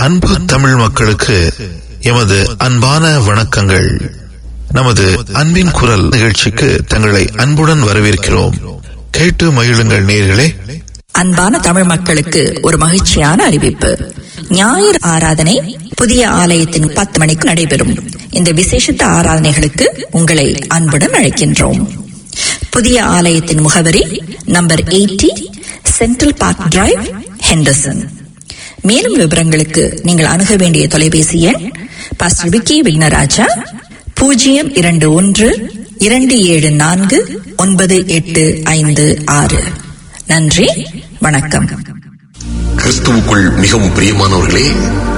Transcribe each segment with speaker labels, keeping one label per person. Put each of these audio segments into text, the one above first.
Speaker 1: அன்பு தமிழ் மக்களுக்கு எமது அன்பான வணக்கங்கள் நமது அன்பின் குரல் நிகழ்ச்சிக்கு தங்களை அன்புடன் வரவேற்கிறோம் கேட்டு மகிழுங்கள் நேர்களே
Speaker 2: அன்பான தமிழ் மக்களுக்கு ஒரு மகிழ்ச்சியான அறிவிப்பு ஞாயிறு ஆராதனை புதிய ஆலயத்தின் பத்து மணிக்கு நடைபெறும் இந்த விசேஷத்த ஆராதனைகளுக்கு உங்களை அன்புடன் அழைக்கின்றோம் புதிய ஆலயத்தின் முகவரி number eighty central park drive Henderson மேலும் விவரங்களுக்கு நீங்கள் அணுக வேண்டிய தொலைபேசி எண் பாஸ்டர் விக்கி விக்னராஜா பூஜ்ஜியம் இரண்டு ஒன்று இரண்டு ஏழு நான்கு ஒன்பது எட்டு ஐந்து ஆறு நன்றி வணக்கம்
Speaker 3: கிறிஸ்துவுக்குள் மிகவும் பிரியமானவர்களே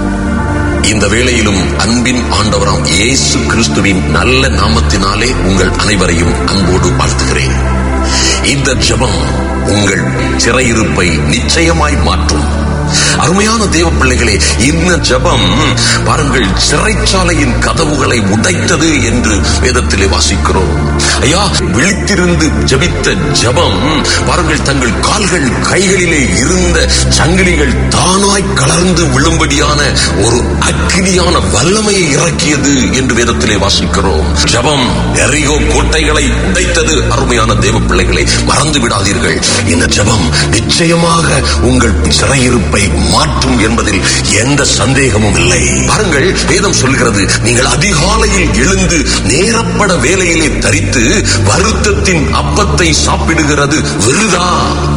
Speaker 3: இந்த வேளையிலும் அன்பின் ஆண்டவராம் இயேசு கிறிஸ்துவின் நல்ல நாமத்தினாலே உங்கள் அனைவரையும் அன்போடு வாழ்த்துகிறேன் இந்த ஜெபம் உங்கள் சிறையிருப்பை நிச்சயமாய் மாற்றும் அருமையான தேவ பிள்ளைகளே இந்த ஜெபம் பாருங்கள் சிறைச்சாலையின் கதவுகளை உடைத்தது என்று வேதத்திலே வாசிக்கிறோம் ஐயா விழித்திருந்து ஜெபித்த ஜெபம் பாருங்கள் தங்கள் கால்கள் கைகளிலே இருந்த சங்கிலிகள் தானாய் கலர்ந்து விழும்படியான ஒரு அக்கினியான வல்லமையை இறக்கியது என்று வேதத்திலே வாசிக்கிறோம் ஜெபம் எரிகோ கோட்டைகளை உடைத்தது அருமையான தேவ பிள்ளைகளை மறந்து விடாதீர்கள் இந்த ஜெபம் நிச்சயமாக உங்கள் சிறையிருப்பை மாற்றும் என்பதில் எந்த சந்தேகமும் இல்லை பாருங்கள் வேதம் சொல்கிறது நீங்கள் அதிகாலையில் எழுந்து நேரப்பட வேலையிலே தரித்து வருத்தத்தின் அப்பத்தை சாப்பிடுகிறது விருதா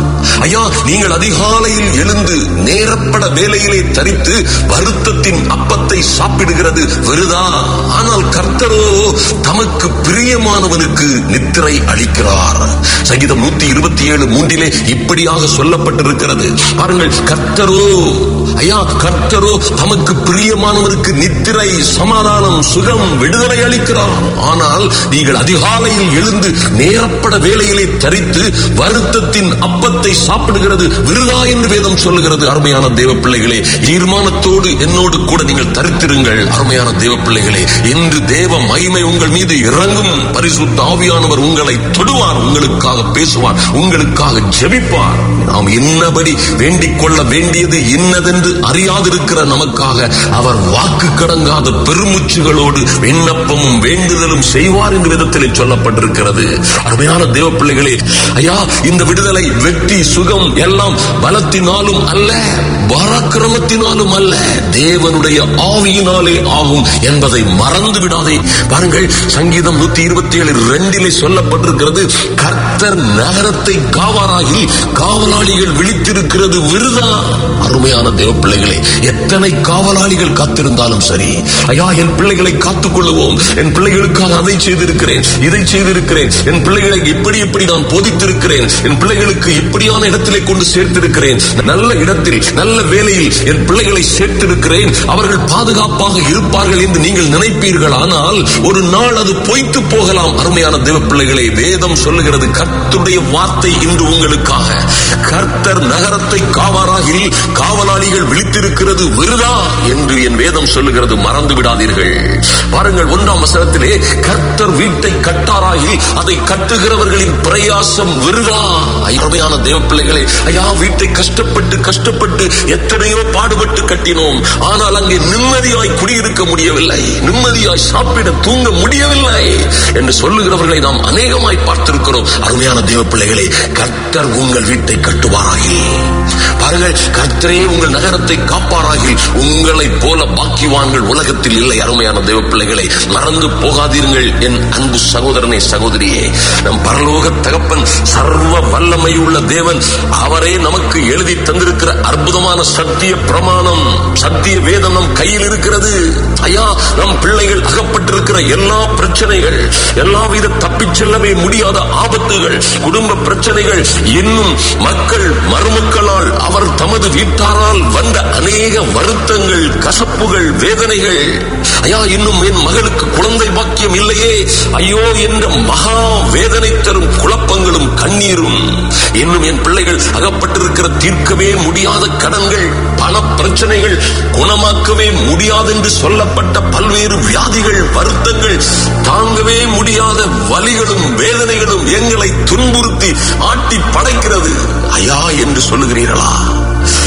Speaker 3: ஐயா நீங்கள் அதிகாலையில் எழுந்து நேரப்பட வேலையிலே தரித்து வருத்தத்தின் அப்பத்தை சாப்பிடுகிறது விருதா ஆனால் கர்த்தரோ தமக்கு பிரியமானவனுக்கு நித்திரை அளிக்கிறார் சங்கீதம் நூத்தி இருபத்தி ஏழு மூன்றிலே இப்படியாக சொல்லப்பட்டிருக்கிறது பாருங்கள் கர்த்தரோ ஐயா கர்த்தரோ தமக்கு பிரியமானவருக்கு நித்திரை சமாதானம் சுகம் விடுதலை அளிக்கிறார் ஆனால் நீங்கள் அதிகாலையில் எழுந்து நேரப்பட வேலையிலே தரித்து வருத்தத்தின் அப்பத்தை சாப்பிடுகிறது விருதா என்று வேதம் சொல்லுகிறது அருமையான தேவ பிள்ளைகளே தீர்மானத்தோடு என்னோடு கூட நீங்கள் தரித்திருங்கள் அருமையான தேவ பிள்ளைகளே இன்று தேவ மகிமை உங்கள் மீது இறங்கும் பரிசுத்த ஆவியானவர் உங்களை தொடுவார் உங்களுக்காக பேசுவார் உங்களுக்காக ஜெபிப்பார் நாம் இன்னபடி வேண்டிக் கொள்ள வேண்டியது இன்னதென்று அறியாதிருக்கிற நமக்காக அவர் வாக்கு கடங்காத பெருமுச்சுகளோடு விண்ணப்பமும் வேண்டுதலும் செய்வார் என்று விதத்திலே சொல்லப்பட்டிருக்கிறது அருமையான தேவ பிள்ளைகளே ஐயா இந்த விடுதலை வெற்றி சுகம் எல்லாம் பலத்தினாலும் அல்ல பராக்கிரமத்தினாலும் அல்ல தேவனுடைய ஆவியினாலே ஆகும் என்பதை மறந்து விடாதே பாருங்கள் சங்கீதம் நூத்தி இருபத்தி ஏழு ரெண்டிலே சொல்லப்பட்டிருக்கிறது கர்த்தர் நகரத்தை காவாராகி காவலாளிகள் விழித்திருக்கிறது விருதா அருமையான தேவ பிள்ளைகளே எத்தனை காவலாளிகள் காத்திருந்தாலும் சரி ஐயா என் பிள்ளைகளை காத்துக் கொள்ளுவோம் என் பிள்ளைகளுக்காக அதை செய்திருக்கிறேன் இதை செய்திருக்கிறேன் என் பிள்ளைகளை இப்படி இப்படி நான் போதித்திருக்கிறேன் என் பிள்ளைகளுக்கு இப்படியான இடத்திலே கொண்டு சேர்த்திருக்கிறேன் நல்ல இடத்தில் நல்ல வேலையில் என் பிள்ளைகளை சேர்த்திருக்கிறேன் அவர்கள் பாதுகாப்பாக இருப்பார்கள் என்று நீங்கள் நினைப்பீர்கள் ஆனால் ஒரு நாள் அது பொய்த்து போகலாம் அருமையான தேவ பிள்ளைகளை வேதம் சொல்லுகிறது கர்த்தருடைய வார்த்தை இன்று உங்களுக்காக கர்த்தர் நகரத்தை காவாராகில் காவலாளிகள் விழித்திருக்கிறது விருதா என்று என் வேதம் சொல்லுகிறது மறந்து விடாதீர்கள் பாருங்கள் ஒன்றாம் வசனத்திலே கர்த்தர் வீட்டை கட்டாராகி அதை கட்டுகிறவர்களின் பிரயாசம் விருதா அருமையான தேவ பிள்ளைகளே ஐயா வீட்டை கஷ்டப்பட்டு கஷ்டப்பட்டு எத்தனையோ பாடுபட்டு கட்டினோம் ஆனால் அங்கே நிம்மதியாய் குடியிருக்க முடியவில்லை நிம்மதியாய் சாப்பிட தூங்க முடியவில்லை என்று சொல்லுகிறவர்களை நாம் அநேகமாய் பார்த்திருக்கிறோம் அருமையான தேவ பிள்ளைகளே கர்த்தர் உங்கள் வீட்டை கட்டுவாராகி பாருங்கள் கர்த்தரே உங்கள் நகரத்தை காப்பாராகி உங்களை போல பாக்கிவான்கள் உலகத்தில் இல்லை அருமையான தேவ பிள்ளைகளை மறந்து போகாதீர்கள் என் அன்பு சகோதரனே சகோதரியே நம் பரலோக தகப்பன் சர்வ வல்லமையுள்ள தேவன் அவரே நமக்கு எழுதி தந்திருக்கிற அற்புதமான சத்திய பிரமாணம் சத்திய வேதம் நம் கையில் இருக்கிறது ஐயா நம் பிள்ளைகள் அகப்பட்டிருக்கிற எல்லா பிரச்சனைகள் எல்லாவித தப்பிச் செல்லவே முடியாத ஆபத்துகள் குடும்ப பிரச்சனைகள் இன்னும் மக்கள் மருமக்களால் அவர் தமது வீட்டாரால் வந்த அநேக வருத்தங்கள் கசப்புகள் வேதனைகள் ஐயா இன்னும் என் மகளுக்கு குழந்தை பாக்கியம் இல்லையே ஐயோ என்ற மகா வேதனை தரும் குழப்பங்களும் கண்ணீரும் இன்னும் என் பிள்ளைகள் அகப்பட்டிருக்கிற தீர்க்கவே முடியாத கடன்கள் பண பிரச்சனைகள் குணமாக்கவே முடியாது என்று சொல்லப்பட்ட பல்வேறு வியாதிகள் வருத்தங்கள் தாங்கவே முடியாத வலிகளும் வேதனைகளும் எங்களை துன்புறுத்தி ஆட்டி படைக்கிறது ஐயா என்று சொல்லுகிறீர்களா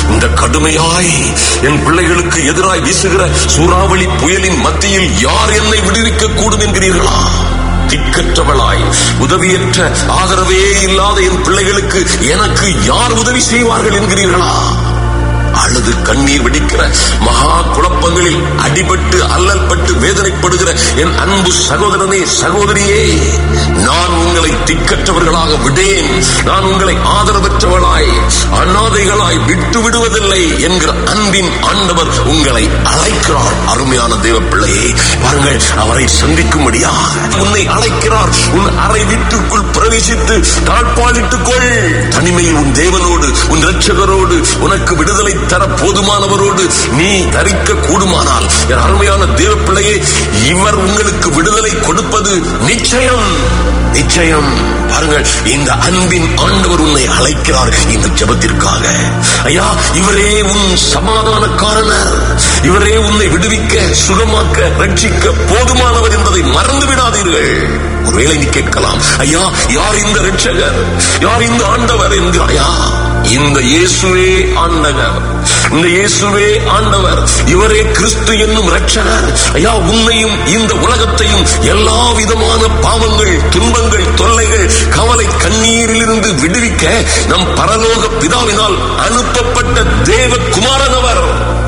Speaker 3: இந்த கடுமையாய் என் பிள்ளைகளுக்கு எதிராய் வீசுகிற சூறாவளி புயலின் மத்தியில் யார் என்னை விடுவிக்க கூடும் என்கிறீர்களா திக்கற்றவளாய் உதவியற்ற ஆதரவே இல்லாத என் பிள்ளைகளுக்கு எனக்கு யார் உதவி செய்வார்கள் என்கிறீர்களா அழுது கண்ணீர் வெடிக்கிற மகா குழப்பங்களில் அடிபட்டு அல்லல்பட்டு வேதனைப்படுகிற என் அன்பு சகோதரனே சகோதரியே நான் உங்களை திக்கற்றவர்களாக விடேன் நான் உங்களை ஆதரவற்றவளாய் அநாதைகளாய் விட்டு விடுவதில்லை என்கிற அன்பின் ஆண்டவர் உங்களை அழைக்கிறார் அருமையான தேவ பிள்ளையே பாருங்கள் அவரை சந்திக்கும்படியாக உன்னை அழைக்கிறார் உன் அறை வீட்டுக்குள் பிரவேசித்து தாழ்பாளிட்டுக் கொள் தனிமையில் உன் தேவனோடு உன் இரட்சகரோடு உனக்கு விடுதலை தர போதுமானவரோடு நீ தரிக்க கூடுமானால் என் அருமையான தேவ பிள்ளையே இவர் உங்களுக்கு விடுதலை கொடுப்பது நிச்சயம் நிச்சயம் பாருங்கள் இந்த அன்பின் ஆண்டவர் உன்னை அழைக்கிறார் இந்த ஜபத்திற்காக ஐயா இவரே உன் சமாதான காரணர் இவரே உன்னை விடுவிக்க சுகமாக்க ரட்சிக்க போதுமானவர் என்பதை மறந்து விடாதீர்கள் ஒருவேளை நீ கேட்கலாம் ஐயா யார் இந்த ரட்சகர் யார் இந்த ஆண்டவர் என்கிறாயா இந்த இயேசுவே ஆண்டவர் இந்த இயேசுவே ஆண்டவர் இவரே கிறிஸ்து என்னும் ரட்சகர் ஐயா உன்னையும் இந்த உலகத்தையும் எல்லா விதமான பாவங்கள் துன்பங்கள் தொல்லைகள் கவலை கண்ணீரிலிருந்து விடுவிக்க நம் பரலோக பிதாவினால் அனுப்பப்பட்ட தேவ குமாரனவர்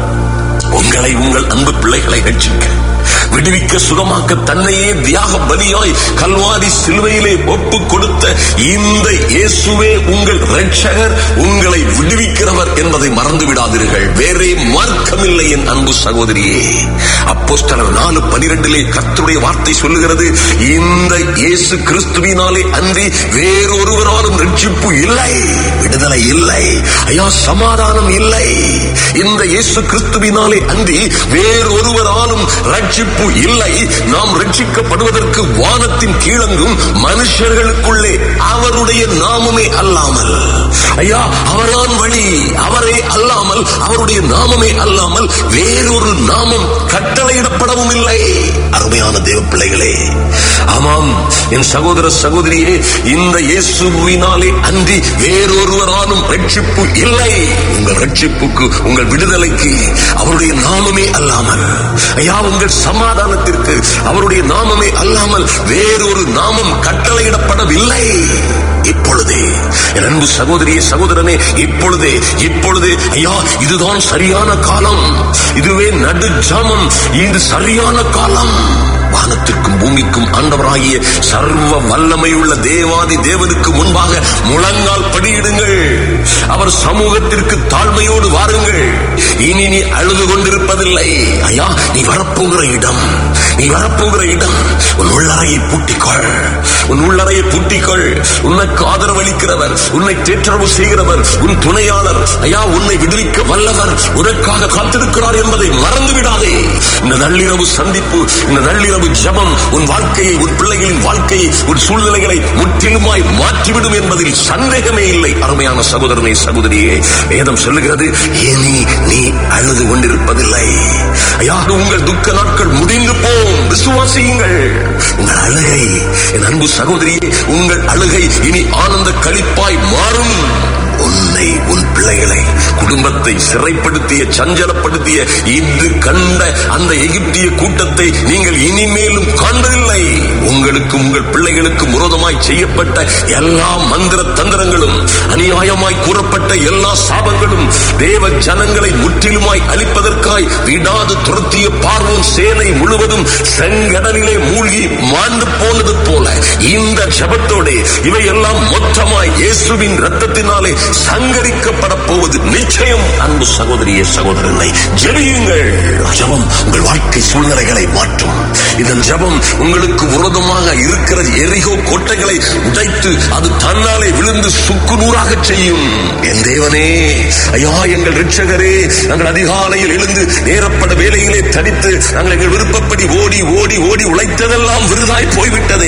Speaker 3: உங்களை உங்கள் அன்பு பிள்ளைகளை ரட்சிக்க விடுவிக்க சுகமாக்க தன்னையே தியாக பலியாய் கல்வாரி சிலுவையிலே ஒப்பு கொடுத்த இந்த இயேசுவே உங்கள் ரட்சகர் உங்களை விடுவிக்கிறவர் என்பதை மறந்து விடாதீர்கள் வேறே மார்க்கமில்லை என் அன்பு சகோதரியே அப்போஸ்தலர் நாலு பனிரெண்டிலே கர்த்தருடைய வார்த்தை சொல்லுகிறது இந்த இயேசு கிறிஸ்துவினாலே அன்றி வேறொருவராலும் ரட்சிப்பு இல்லை விடுதலை இல்லை ஐயா சமாதானம் இல்லை இந்த இயேசு கிறிஸ்துவினாலே அன்றி வேறொருவராலும் ரட்சிப்பு இல்லை நாம் ரட்சிக்கப்படுவதற்கு வானத்தின் கீழங்கும் மனுஷர்களுக்குள்ளே அவருடைய நாமமே அல்லாமல் ஐயா அவர்தான் வழி அவரே அல்லாமல் அவருடைய நாமமே அல்லாமல் வேறொரு நாமம் கட்டளையிடப்படவும் இல்லை அருமையான தேவ பிள்ளைகளே ஆமாம் என் சகோதர சகோதரியே இந்த இயேசுவினாலே அன்றி வேறொருவராலும் ரட்சிப்பு இல்லை உங்கள் ரட்சிப்புக்கு உங்கள் விடுதலைக்கு அவருடைய நாமமே அல்லாமல் ஐயா உங்கள் சமாதானத்திற்கு அவருடைய நாமமே அல்லாமல் வேறொரு நாமம் கட்டளையிடப்படவில்லை இப்பொழுதே என் அன்பு சகோதரியே சகோதரனே இப்பொழுதே இப்பொழுதே ஐயா இதுதான் சரியான காலம் இதுவே நடு ஜாமம் இது சரியான காலம் வானத்திற்கும் பூமிக்கும் ஆண்டவராகிய சர்வ வல்லமையுள்ள தேவாதி தேவனுக்கு முன்பாக முழங்கால் படியிடுங்கள் அவர் சமூகத்திற்கு தாழ்மையோடு வாருங்கள் இனி நீ அழுது கொண்டிருப்பதில்லை ஐயா நீ வரப்போகிற இடம் நீ வரப்போகிற இடம் உன் உள்ளறையை பூட்டிக்கொள் உன் உள்ளறையை பூட்டிக்கொள் உனக்கு ஆதரவளிக்கிறவர் உன்னை தேற்றரவு செய்கிறவர் உன் துணையாளர் ஐயா உன்னை விடுவிக்க வல்லவர் உனக்காக காத்திருக்கிறார் என்பதை மறந்து விடாதே இந்த நள்ளிரவு சந்திப்பு இந்த நள்ளிரவு ஜபம் உன் வாழ்க்கையை உன் பிள்ளைகளின் வாழ்க்கையை உன் சூழ்நிலைகளை முற்றிலுமாய் மாற்றிவிடும் என்பதில் சந்தேகமே இல்லை அருமையான சகோதரனை சகோதரியே வேதம் சொல்லுகிறது இனி நீ அழுது கொண்டிருப்பதில்லை ஐயா உங்கள் துக்க நாட்கள் முடிந்து போம் விசுவாசியுங்கள் உங்கள் அழுகை என் அன்பு சகோதரியே உங்கள் அழுகை இனி ஆனந்த களிப்பாய் மாறும் உன்னை உன் பிள்ளைகளை குடும்பத்தை சிறைப்படுத்திய சஞ்சலப்படுத்திய இன்று கண்ட அந்த எகிப்திய கூட்டத்தை நீங்கள் இனிமேலும் காண்பதில்லை உங்களுக்கு உங்கள் பிள்ளைகளுக்கு விரோதமாய் செய்யப்பட்ட எல்லா மந்திர தந்திரங்களும் அநியாயமாய் கூறப்பட்ட எல்லா சாபங்களும் தேவ ஜனங்களை முற்றிலுமாய் அழிப்பதற்காய் விடாது துரத்திய பார்வோன் சேனை முழுவதும் செங்கடலிலே மூழ்கி மாண்டு போனது போல இந்த ஜபத்தோட இவையெல்லாம் மொத்தமாய் இயேசுவின் ரத்தத்தினாலே சங்கரிக்கப்பட போவது நிச்சயம் அன்பு சகோதரிய சகோதரனை ஜெபியுங்கள் ஜபம் உங்கள் வாழ்க்கை சூழ்நிலைகளை மாற்றும் இதன் ஜபம் உங்களுக்கு விரோதமாக இருக்கிற எரிகோ கோட்டைகளை உடைத்து அது தன்னாலே விழுந்து சுக்கு நூறாக செய்யும் என் தேவனே ஐயா எங்கள் ரிட்சகரே நாங்கள் அதிகாலையில் எழுந்து நேரப்பட வேலையிலே தனித்து நாங்கள் எங்கள் விருப்பப்படி ஓடி ஓடி ஓடி உழைத்ததெல்லாம் விருதாய் போய்விட்டதே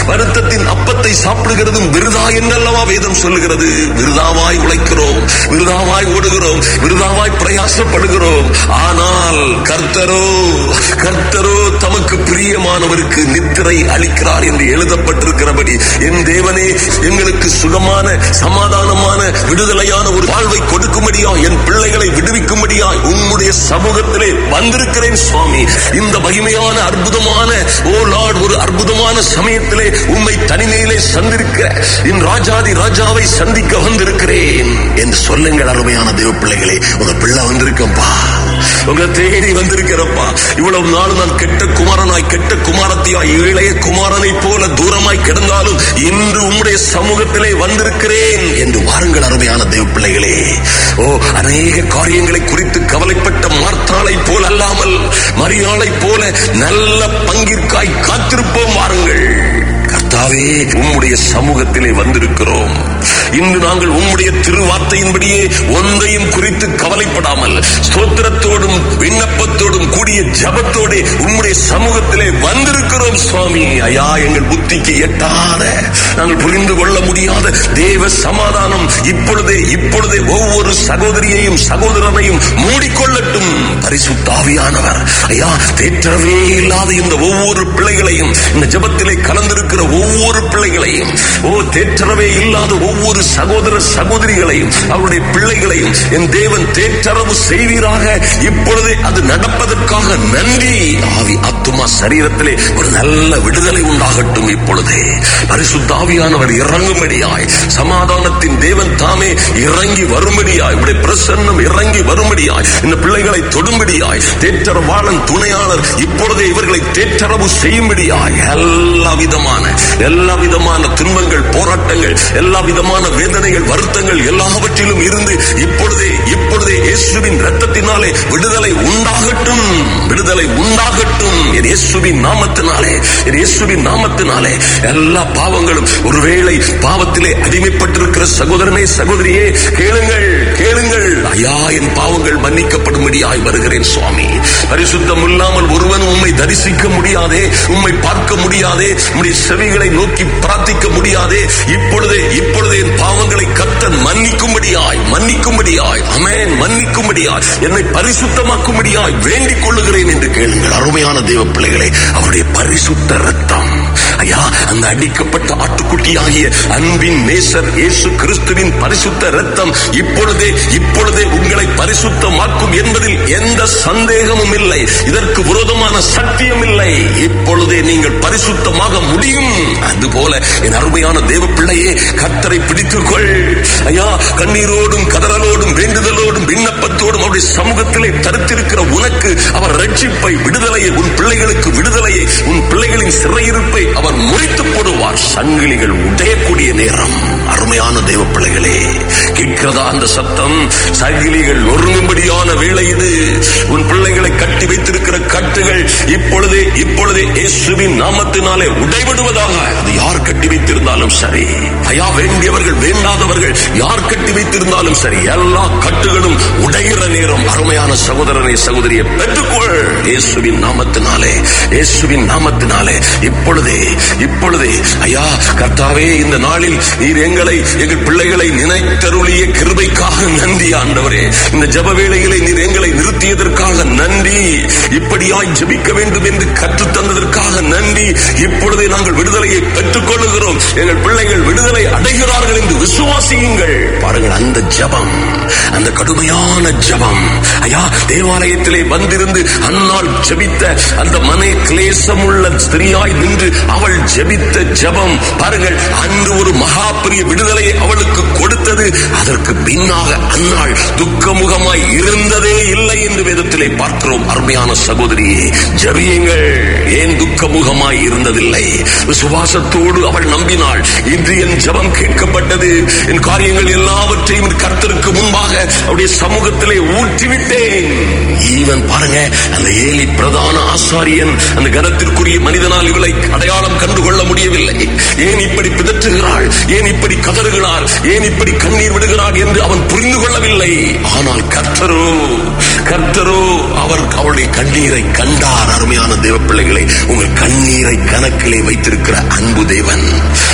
Speaker 3: வருத்தத்தின் அப்பத்தை சாப்பிடுகிறதும் விருதா என்றல்லவா வேதம் சொல்லுகிறது விருதாவாய் உழைக்கிறோம் விருதாவாய் ஓடுகிறோம் விருதாவாய் பிரயாசப்படுகிறோம் ஆனால் கர்த்தரோ கர்த்தரோ தமக்கு பிரியமானவருக்கு நித்திரை அளிக்கிறார் என்று எழுதப்பட்டிருக்கிறபடி என் தேவனே எங்களுக்கு சுகமான சமாதானமான விடுதலையான ஒரு வாழ்வை கொடுக்கும்படியா என் பிள்ளைகளை விடுவிக்கும்படியா உம்முடைய சமூகத்திலே வந்திருக்கிறேன் சுவாமி இந்த மகிமையான அற்புதமான ஓ லார்ட் ஒரு அற்புதமான சமயத்திலே உம்மை தனிமையிலே சந்திருக்க என் ராஜாதி ராஜாவை சந்திக்க வந்திருக்கிறேன் என்று சொல்லுங்கள் அருமையான தேவ பிள்ளைகளே உங்க பிள்ளை வந்திருக்கப்பா உங்க தேடி வந்திருக்கிறப்பா இவ்வளவு நாள் நான் கெட்ட குமாரனாய் கெட்ட குமாரத்தியாய் இளைய குமாரனை போல தூரமாய் கிடந்தாலும் இன்று உம்முடைய சமூகத்திலே வந்திருக்கிறேன் என்று வாருங்கள் அருமையான தேவ பிள்ளைகளே ஓ அநேக காரியங்களை குறித்து கவலைப்பட்ட மார்த்தாளை போல அல்லாமல் மரியாளை போல நல்ல பங்கிற்காய் காத்திருப்போம் வாருங்கள் கர்த்தாவே உம்முடைய சமூகத்திலே வந்திருக்கிறோம் இன்று நாங்கள் உம்முடைய திருவார்த்தையின்படியே ஒன்றையும் குறித்து கவலைப்படாமல் ஸ்தோத்திரத்தோடும் விண்ணப்பத்தோடும் கூடிய ஜபத்தோடு உம்முடைய சமூகத்திலே வந்திருக்கிறோம் சுவாமி ஐயா எங்கள் புத்திக்கு எட்டாத நாங்கள் புரிந்து கொள்ள முடியாத தேவ சமாதானம் இப்பொழுதே இப்பொழுதே ஒவ்வொரு சகோதரியையும் சகோதரனையும் மூடிக்கொள்ளட்டும் பரிசுத்தாவியானவர் ஐயா தேற்றவே இல்லாத இந்த ஒவ்வொரு பிள்ளைகளையும் இந்த ஜபத்திலே கலந்திருக்கிற ஒவ்வொரு பிள்ளைகளையும் ஓ தேற்றரவே இல்லாத ஒவ்வொரு சகோதர சகோதரிகளையும் அவருடைய பிள்ளைகளையும் என் தேவன் தேற்றரவு செய்வீராக இப்பொழுதே அது நடப்பதற்காக நன்றி ஆவி ஆத்துமா சரீரத்திலே ஒரு நல்ல விடுதலை உண்டாகட்டும் இப்பொழுதே பரிசுத்தாவியானவர் இறங்கும்படியாய் சமாதானத்தின் தேவன் தாமே இறங்கி வரும்படியாய் உடைய பிரசன்னம் இறங்கி வரும்படியாய் இந்த பிள்ளைகளை தொடும்படியாய் தேற்றரவாளன் துணையாளர் இப்பொழுதே இவர்களை தேற்றரவு செய்யும்படியாய் எல்லா விதமான எல்லா விதமான துன்பங்கள் போராட்டங்கள் எல்லா விதமான வேதனைகள் வருத்தங்கள் எல்லாவற்றிலும் இருந்து இப்பொழுதே இப்பொழுதே இயேசுவின் ரத்தத்தினாலே விடுதலை உண்டாகட்டும் விடுதலை உண்டாகட்டும் என் இயேசுவின் நாமத்தினாலே என் இயேசுவின் நாமத்தினாலே எல்லா பாவங்களும் ஒருவேளை பாவத்திலே அடிமைப்பட்டிருக்கிற சகோதரனே சகோதரியே கேளுங்கள் கேளுங்கள் ஐயா என் பாவங்கள் மன்னிக்கப்படும்படியாய் வருகிறேன் சுவாமி பரிசுத்தம் இல்லாமல் ஒருவன் உம்மை தரிசிக்க முடியாதே உம்மை பார்க்க முடியாதே உம்முடைய செவிகளை நோக்கி பிரார்த்திக்க முடியாதே இப்பொழுதே இப்பொழுதே என் பாவங்களை கத்தன் மன்னிக்கும்படியாய் மன்னிக்கும்படியாய் அமேன் மன்னிக்கும்படியாய் என்னை பரிசுத்தமாக்கும்படியாய் வேண்டிக் கொள்ளுகிறேன் என்று கேளுங்கள் அருமையான தேவ பிள்ளைகளை அவருடைய பரிசுத்த ரத்தம் ஐயா அந்த அடிக்கப்பட்ட ஆட்டுக்குட்டியாகிய அன்பின் நேசர் இயேசு கிறிஸ்துவின் பரிசுத்த ரத்தம் இப்பொழுதே இப்பொழுதே உங்களை பரிசுத்தமாக்கும் என்பதில் எந்த சந்தேகமும் இல்லை இதற்கு விரோதமான சத்தியம் இல்லை இப்பொழுதே நீங்கள் பரிசுத்தமாக முடியும் அதுபோல என் அருமையான தேவ பிள்ளையே கத்தரை பிடித்துக் கொள் ஐயா கண்ணீரோடும் கதறலோடும் வேண்டுதலோடும் விண்ணப்பத்தோடும் அவருடைய சமூகத்திலே தருத்திருக்கிற உனக்கு அவர் ரட்சிப்பை விடுதலையை உன் பிள்ளைகளுக்கு விடுதலையை உன் பிள்ளைகளின் சிறையிருப்பை அவர் முறித்து போடுவார் சங்கிலிகள் உடையக்கூடிய நேரம் அருமையான தேவ பிள்ளைகளே கேட்கிறதா அந்த சத்தம் சங்கிலிகள் ஒருங்கும்படியான வேலை இது உன் பிள்ளைகளை கட்டி வைத்திருக்கிற கட்டுகள் இப்பொழுதே இப்பொழுதே இயேசுவின் நாமத்தினாலே உடைபடுவதாக அது யார் கட்டி வைத்திருந்தாலும் சரி ஐயா வேண்டியவர்கள் வேண்டாதவர்கள் யார் கட்டி வைத்திருந்தாலும் சரி எல்லா கட்டுகளும் உடைகிற நேரம் அருமையான சகோதரனை சகோதரியை பெற்றுக்கொள் இயேசுவின் நாமத்தினாலே இயேசுவின் நாமத்தினாலே இப்பொழுதே இப்பொழுதே ஐயா கர்த்தாவே இந்த நாளில் நீர் எங்களை எங்கள் பிள்ளைகளை நினைத்தருளிய கிருபைக்காக நன்றி ஆண்டவரே இந்த ஜப வேளைகளை நீர் எங்களை நிறுத்தியதற்காக நன்றி இப்படியாய் ஜெபிக்க வேண்டும் என்று கற்றுத் தந்ததற்காக நன்றி இப்பொழுதே நாங்கள் விடுதலையை பெற்றுக் கொள்ளுகிறோம் எங்கள் பிள்ளைகள் விடுதலை அடைகிறார்கள் என்று விசுவாசியுங்கள் பாருங்கள் அந்த ஜபம் அந்த கடுமையான ஜபம் ஐயா தேவாலயத்திலே வந்திருந்து அந்நாள் ஜெபித்த அந்த மனை கிளேசமுள்ள ஸ்திரியாய் நின்று அவள் ஜெபித்த ஜபம் பாருங்கள் அன்று ஒரு மகா பெரிய விடுதலையை அவளுக்கு கொடுத்தது அதற்கு பின்னாக அந்நாள் துக்கமுகமாய் இருந்ததே இல்லை என்று வேதத்திலே பார்க்கிறோம் அருமையான சகோதரியே ஜபியுங்கள் ஏன் துக்கமுகமாய் இருந்ததில்லை விசுவாசத்தோடு அவள் நம்பினாள் இன்று என் ஜபம் கேட்கப்பட்டது என் காரியங்கள் எல்லாவற்றையும் என் கர்த்தருக்கு முன்பாக அவருடைய சமூகத்திலே ஊற்றிவிட்டேன் ஈவன் பாருங்க அந்த ஏலி பிரதான ஆசாரியன் அந்த கனத்திற்குரிய மனிதனால் இவளை அடையாளம் கண்டுகொள்ள முடியவில்லை ஏன் இப்படி பிதற்றுகிறாள் ஏன் இப்படி கதறுகிறாள் ஏன் இப்படி கண்ணீர் விடுகிறாள் என்று அவன் புரிந்து கொள்ளவில்லை ஆனால் கர்த்தரோ கர்த்தரோ அவர் அவளுடைய கண்ணீரை கண்டார் அருமையான தேவ பிள்ளைகளை உங்கள் கண்ணீரை கணக்கிலே வைத்திருக்கிற அன்பு தேவன்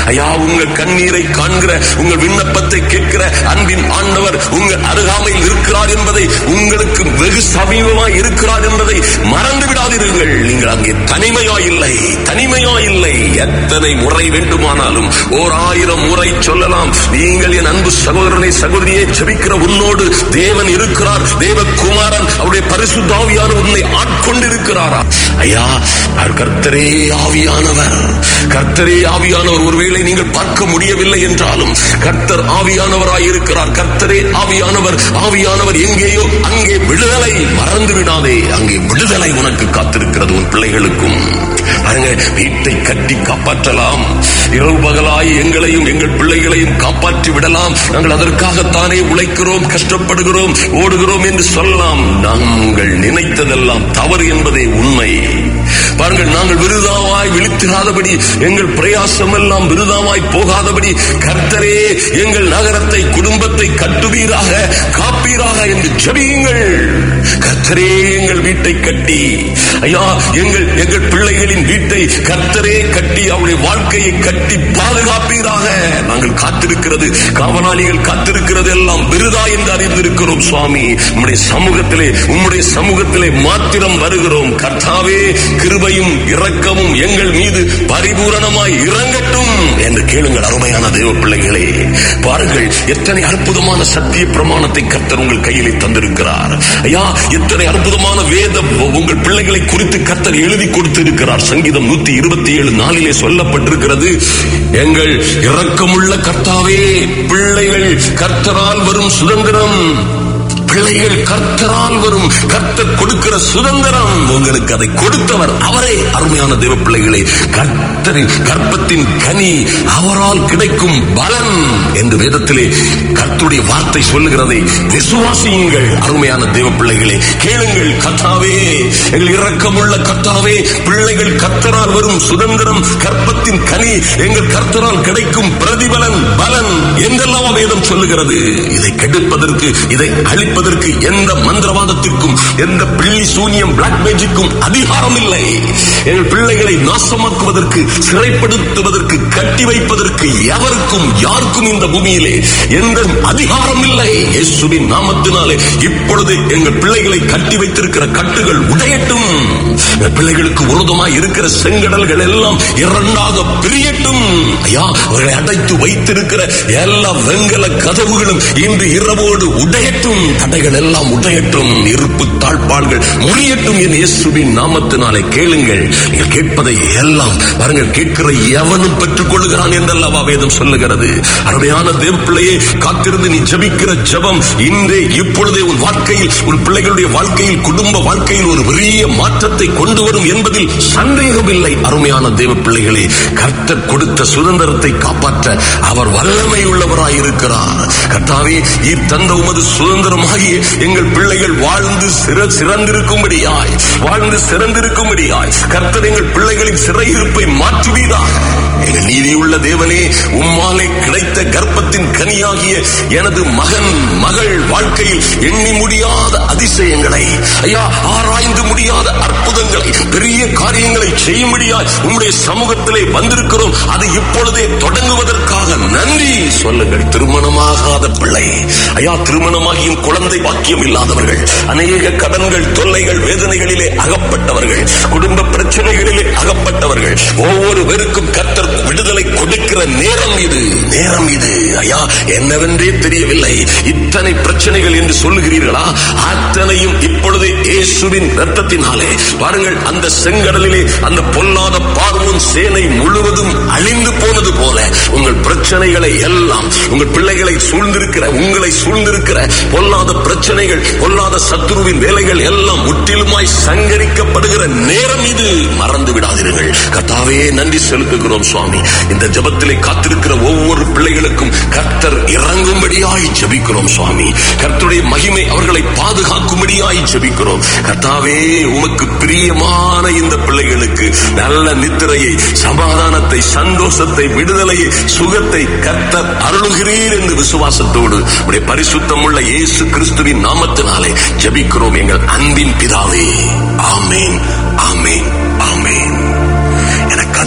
Speaker 3: ஐயா உங்கள் கண்ணீரை காண்கிற உங்கள் விண்ணப்பத்தை கேட்கிற அன்பின் ஆண்டவர் உங்கள் அருகாமையில் இருக்கிறார் என்பதை உங்களுக்கு வெகு சமீபமாய் இருக்கிறார் என்பதை மறந்து விடாதீர்கள் நீங்கள் அங்கே தனிமையா இல்லை தனிமையா இல்லை எத்தனை முறை வேண்டுமானாலும் ஓர் ஆயிரம் முறை சொல்லலாம் நீங்கள் என் அன்பு சகோதரனை சகோதரியை ஜெபிக்கிற உன்னோடு தேவன் இருக்கிறார் தேவகுமாரன் அவருடைய பரிசுத்தாவியான உன்னை ஆட்கொண்டிருக்கிறாரா ஐயா அவர் கர்த்தரே ஆவியானவர் கர்த்தரே ஆவியானவர் ஒருவேளை நீங்கள் பார்க்க முடியவில்லை என்றாலும் கர்த்தர் ஆவியானவராய் இருக்கிறார் கர்த்தரே ஆவியானவர் ஆவியானவர் எங்கேயோ அங்கே விடுதலை மறந்து விடாதே அங்கே விடுதலை உனக்கு காத்திருக்கிறது உன் பிள்ளைகளுக்கும் பாருங்க வீட்டை கட்டி காப்பாற்றலாம் இரவு பகலாய் எங்களையும் எங்கள் பிள்ளைகளையும் காப்பாற்றி விடலாம் நாங்கள் அதற்காகத்தானே உழைக்கிறோம் கஷ்டப்படுகிறோம் ஓடுகிறோம் என்று சொல்லலாம் நாங்கள் நினைத்ததெல்லாம் தவறு என்பதே உண்மை பாருங்கள் நாங்கள் விருதாவாய் விழித்திராதபடி எங்கள் பிரயாசம் எல்லாம் விருதாவாய் போகாதபடி கர்த்தரே எங்கள் நகரத்தை குடும்பத்தை கட்டுவீராக காப்பீராக என்று ஜெபியுங்கள் கர்த்தரே எங்கள் வீட்டை கட்டி ஐயா எங்கள் எங்கள் பிள்ளைகளின் வீட்டை கர்த்தரே கட்டி அவருடைய வாழ்க்கையை கட்டி பாதுகாப்பீராக நாங்கள் காத்திருக்கிறது காவலாளிகள் காத்திருக்கிறது எல்லாம் விருதா என்று அறிந்திருக்கிறோம் சுவாமி உம்முடைய சமூகத்திலே உம்முடைய சமூகத்திலே மாத்திரம் வருகிறோம் கர்த்தாவே கிருபையும் இரக்கமும் எங்கள் மீது பரிபூரணமாய் இறங்கட்டும் என்று கேளுங்கள் அருமையான தேவ பிள்ளைகளே பாருங்கள் எத்தனை அற்புதமான சத்திய பிரமாணத்தை கர்த்தர் உங்கள் கையிலே தந்திருக்கிறார் ஐயா எத்தனை அற்புதமான வேத உங்கள் பிள்ளைகளை குறித்து கர்த்தர் எழுதி கொடுத்திருக்கிறார் சங்கீதம் நூத்தி இருபத்தி ஏழு நாளிலே சொல்லப்பட்டிருக்கிறது எங்கள் இரக்கமுள்ள கர்த்தாவே பிள்ளைகள் கர்த்தரால் வரும் சுதந்திரம் பிள்ளைகள் கர்த்தரால் வரும் கர்த்தர் கொடுக்கிற சுதந்திரம் உங்களுக்கு அதை கொடுத்தவர் அவரே அருமையான தேவ பிள்ளைகளே கர்த்தரின் கர்ப்பத்தின் கனி அவரால் கிடைக்கும் பலன் என்று வேதத்திலே கர்த்தருடைய வார்த்தை சொல்லுகிறதை விசுவாசியுங்கள் அருமையான தேவ பிள்ளைகளே கேளுங்கள் கர்த்தாவே எங்கள் இரக்கமுள்ள கர்த்தாவே பிள்ளைகள் கர்த்தரால் வரும் சுதந்திரம் கர்ப்பத்தின் கனி எங்கள் கர்த்தரால் கிடைக்கும் பிரதிபலன் பலன் என்றெல்லாம் வேதம் சொல்லுகிறது இதை கெடுப்பதற்கு இதை அழிப்பதற்கு எந்த மந்திரவாதத்திற்கும் எந்த பிள்ளி சூனியம் பிளாக் மேஜிக்கும் அதிகாரம் இல்லை எங்கள் பிள்ளைகளை நாசமாக்குவதற்கு சிறைப்படுத்துவதற்கு கட்டி வைப்பதற்கு எவருக்கும் யாருக்கும் இந்த பூமியிலே எந்த அதிகாரம் இல்லை இயேசுவின் நாமத்தினாலே இப்பொழுது எங்கள் பிள்ளைகளை கட்டி வைத்திருக்கிற கட்டுகள் உடையட்டும் எங்கள் பிள்ளைகளுக்கு விரோதமாய் இருக்கிற செங்கடல்கள் எல்லாம் இரண்டாக பிரியட்டும் ஐயா அவர்களை அடைத்து வைத்திருக்கிற எல்லா வெங்கல கதவுகளும் இன்று இரவோடு உடையட்டும் தடைகள் எல்லாம் உடையட்டும் இருப்பு தாழ்பாள்கள் முறியட்டும் என் இயேசுவின் நாமத்தினாலே கேளுங்கள் நீங்கள் கேட்பதை எல்லாம் பாருங்கள் கேட்கிற எவனும் பெற்றுக் கொள்ளுகிறான் என்றல்லவா வேதம் சொல்லுகிறது அருமையான தேவ பிள்ளையே காத்திருந்து நீ ஜபிக்கிற ஜபம் இன்றே இப்பொழுதே உன் வாழ்க்கையில் உன் பிள்ளைகளுடைய வாழ்க்கையில் குடும்ப வாழ்க்கையில் ஒரு பெரிய மாற்றத்தை கொண்டு வரும் என்பதில் சந்தேகம் இல்லை அருமையான தேவ பிள்ளைகளே கர்த்தர் கொடுத்த சுதந்திரத்தை காப்பாற்ற அவர் வல்லமை உள்ளவராய் இருக்கிறார் கர்த்தாவே நீர் தந்த உமது சுதந்திரமாகிய எங்கள் பிள்ளைகள் வாழ்ந்து சிற சிறந்திருக்கும்படியாய் வாழ்ந்து சிறந்திருக்கும்படியாய் கர்த்தர் எங்கள் பிள்ளைகளின் சிறையிருப்பை மாற்றுவீராக எங்கள் நீதியுள்ள தேவனே உம்மாலே கிடைத்த கர்ப்பத்தின் கனியாகிய எனது மகன் மகள் வாழ்க்கையில் எண்ணி முடியாத அதிசயங்களை ஐயா ஆராய்ந்து முடியாத அற்புதங்களை பெரிய காரியங்களை செய்யும்படியாய் உம்முடைய சமூகத்திலே வந்திருக்கிறோம் அது இப்பொழுதே தொடங்குவதற்காக நன்றி சொல்லுங்கள் திருமணமாகாத பிள்ளை ஐயா திருமணமாகியும் குழந்தை பாக்கியம் இல்லாதவர்கள் அநேக கடன்கள் தொல்லைகள் வேதனைகளிலே அகப்பட்டவர்கள் குடும்ப பிரச்சனைகளிலே அகப்பட்டவர்கள் ஒவ்வொருவருக்கும் கர்த்தர் விடுதலை கொடுக்கிற நேரம் இது நேரம் இது ஐயா என்னவென்றே தெரியவில்லை இத்தனை பிரச்சனைகள் என்று சொல்லுகிறீர்களா அத்தனையும் இப்பொழுது இயேசுவின் ரத்தத்தினாலே பாருங்கள் அந்த செங்கடலிலே அந்த பொல்லாத பார்வோன் சேனை முழுவதும் அழிந்து போனது போல உங்கள் பிரச்சனைகளை எல்லாம் உங்கள் பிள்ளைகளை சூழ்ந்திருக்கிற உங்களை சூழ்ந்திருக்கிற பொல்லாத பிரச்சனைகள் பொல்லாத சத்துருவின் வேலைகள் எல்லாம் முற்றிலுமாய் சங்கரிக்கப்படுகிற நேரம் இது மறந்து விடாதீர்கள் கத்தாவே நன்றி செலுத்துகிறோம் சுவாமி இந்த ஜபத்திலே காத்திருக்கிற ஒவ்வொரு பிள்ளைகளுக்கும் கர்த்தர் இறங்கும்படியாய் ஜெபிக்கிறோம் சுவாமி கர்த்தருடைய மகிமை அவர்களை பாதுகாக்கும்படியாய் ஜெபிக்கிறோம் கர்த்தாவே உமக்கு பிரியமான இந்த பிள்ளைகளுக்கு நல்ல நித்திரையை சமாதானத்தை சந்தோஷத்தை விடுதலையை சுகத்தை கர்த்தர் அருளுகிறீர் என்று விசுவாசத்தோடு உடைய பரிசுத்தம் உள்ள இயேசு கிறிஸ்துவின் நாமத்தினாலே ஜெபிக்கிறோம் எங்கள் அன்பின் பிதாவே ஆமேன் ஆமேன் ஆமேன் எனக்கு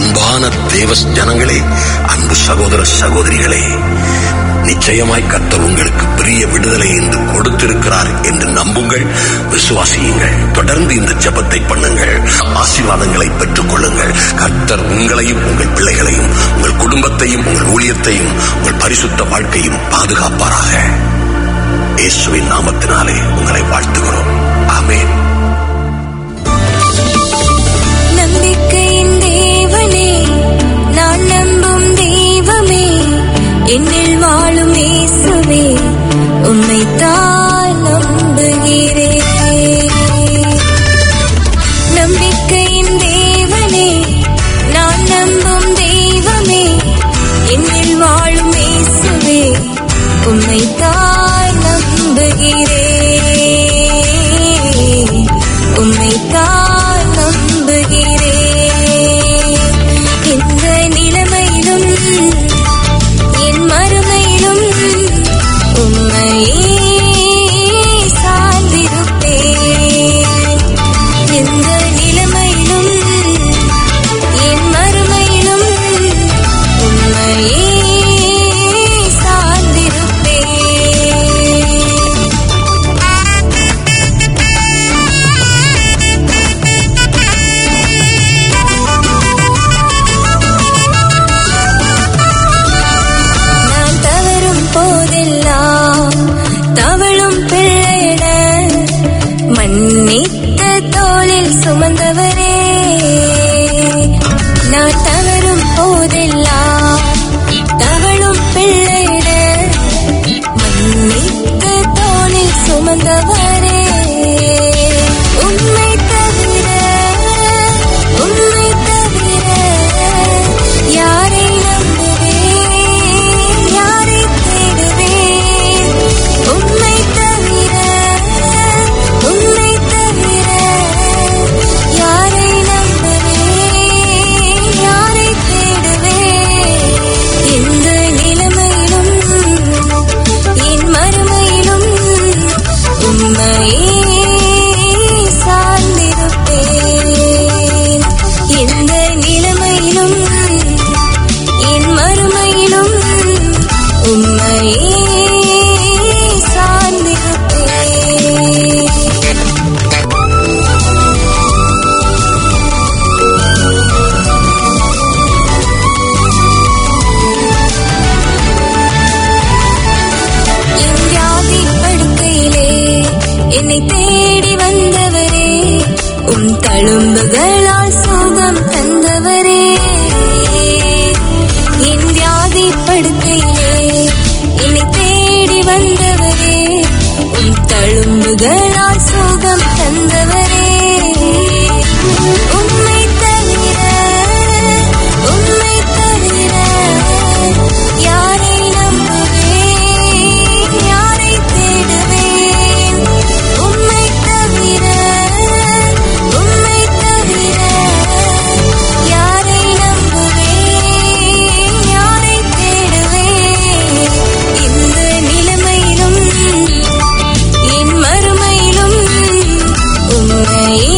Speaker 3: அன்பான தேவ ஜனங்களே அன்பு சகோதர சகோதரிகளே நிச்சயமாய் கர்த்தர் உங்களுக்கு பெரிய விடுதலை என்று கொடுத்திருக்கிறார் என்று நம்புங்கள் விசுவாசியுங்கள் தொடர்ந்து இந்த ஜெபத்தை பண்ணுங்கள் ஆசீர்வாதங்களை பெற்றுக் கொள்ளுங்கள் கர்த்தர் உங்களையும் உங்கள் பிள்ளைகளையும் உங்கள் குடும்பத்தையும் உங்கள் ஊழியத்தையும் உங்கள் பரிசுத்த வாழ்க்கையும் பாதுகாப்பாராக இயேசுவின் நாமத்தினாலே உங்களை வாழ்த்துகிறோம் ஆமென்
Speaker 4: நம்பிக்கையின் தேவனே நான் நம்பும் தெய்வமே என்னில் வாழும் இயேசுவே உம்மைத்தான் நம்புகிறேன் நம்பிக்கையின் தேவனே நான் நம்பும் தெய்வமே என்னில் வாழும் இயேசுவே உம்மைத்தான் நம்புகிறேன் உம்மைத்தான் நம்புகிறேன் இந்த நிலைமையிலும் என் மறுமையிலும் உம்மையே சார்ந்திருப்பேன் எந்த நிலைமையிலும் என் மறுமையிலும் உம்மையே சார்ந்திருப்பேன் நான் தவறும் போதெல்லாம் தவழும் பிள்ளையிட மன்னித்த தோளில் சுமந்தவரே நான் தவறும் போதெல்லாம் தவழும் பிள்ளையிட மன்னித்த தோளில் சுமந்தவரே உம்மை தவிர உம்மை தவிர யாரை நம்புவேன் யாரை தேடுவேன் உம்மை தவிர உம்மை தவிர யாரை நம்புவேன் யாரை தேடுவேன் எந்த நிலைமையிலும் என் மறுமையிலும் உம்மையே சார்ந்திருப்பேன் எந்த நிலைமையிலும் என் மறுமையிலும் உம்மையே சார்ந்திருப்பேன் என் வியாதி படுக்கையிலே என்னை தேடி வந்தவரே உம் தழும்புகளால் சுகம் தந்தவரே என் வியாதி படுக்கையிலே என்னை தேடி வந்தவரே உம் தழும்புகளால் சுகம் தந்தவரே உம்மை தவிர உம்மை தவிர யாரை நம்புவேன் யாரை தேடுவேன் உம்மை தவிர உம்மை தவிர யாரை நம்புவேன் யாரை தேடுவேன் இந்த நிலைமையிலும் என் மறுமையிலும் உம்மையே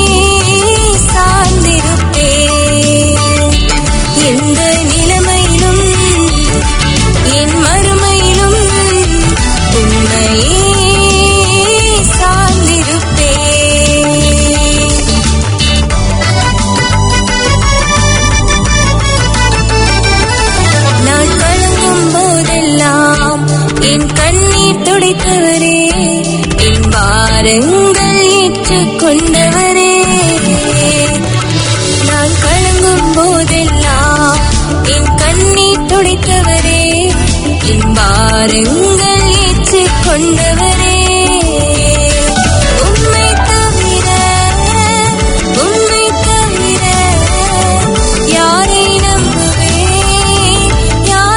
Speaker 4: சார்ந்திருப்பேன் எந்த நிலைமையிலும் என் மறுமையிலும் உம்மையே சார்ந்திருப்பேன் நான் கலங்கும் போதெல்லாம் என் கண்ணீர் துடைத்தவரே என் பாரங்கள் ஏற்றுக்கொண்டவரே நான் கலங்கும் போதெல்லாம் என் கண்ணீர் துடைத்தவரே என் பாரங்கள் ஏற்றுக்கொண்டவரே